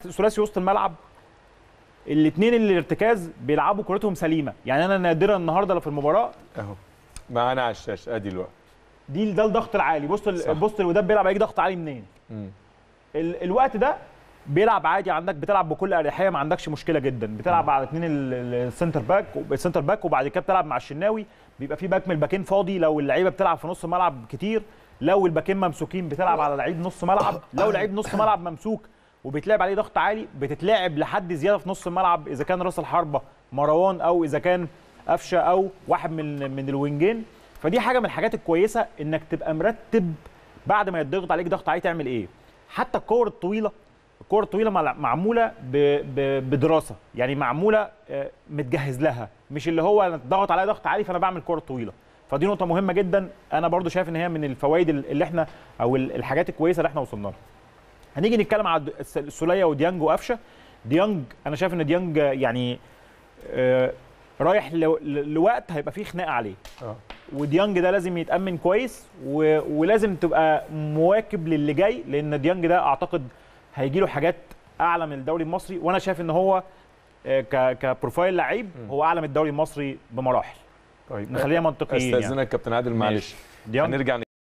ثلاثي وسط الملعب الاثنين اللي الارتكاز بيلعبوا كورتهم سليمه يعني انا نادرا النهارده لو في المباراه اهو معانا على الشاشه ادي الوقت دي ده الضغط العالي بص صح. ال- بص الوداد بيلعب هيجي ضغط عالي منين مم. ال- الوقت ده بيلعب عادي عندك بتلعب بكل اريحيه ما عندكش مشكله جدا بتلعب على اثنين ال- ال- السنتر باك السنتر باك وبعد كده بتلعب مع الشناوي بيبقى في باك من الباكين فاضي لو اللعيبه بتلعب في نص الملعب كتير لو الباكين ممسوكين بتلعب على لعيب نص ملعب لو لعيب نص ملعب ممسوك وبيتلعب عليه ضغط عالي بتتلعب لحد زياده في نص الملعب اذا كان راس الحربه مروان او اذا كان قفشه او واحد من من الوينجين فدي حاجه من الحاجات الكويسه انك تبقى مرتب بعد ما يتضغط عليك ضغط عالي تعمل ايه حتى الكور الطويله الكور الطويله مع- معموله ب... ب... بدراسه يعني معموله آه، متجهز لها مش اللي هو أنا ضغط عليا ضغط عالي فانا بعمل كور طويله فدي نقطه مهمه جدا انا برضو شايف ان هي من الفوائد اللي احنا او ال- الحاجات الكويسه اللي احنا وصلنا لها هنيجي نتكلم على الد- الس- السوليه وديانج وقفشه ديانج انا شايف ان ديانج آه، يعني آه، رايح لو- ل- لوقت هيبقى فيه خناقه عليه اه وديانج ده لازم يتامن كويس و... ولازم تبقى مواكب للي جاي لان ديانج ده اعتقد هيجي له حاجات اعلى من الدوري المصري وانا شايف ان هو آه، ك... كبروفايل لعيب هو اعلى من الدوري المصري بمراحل طيب نخليها منطقيين يعني استاذنك كابتن عادل معلش ديانج هنرجع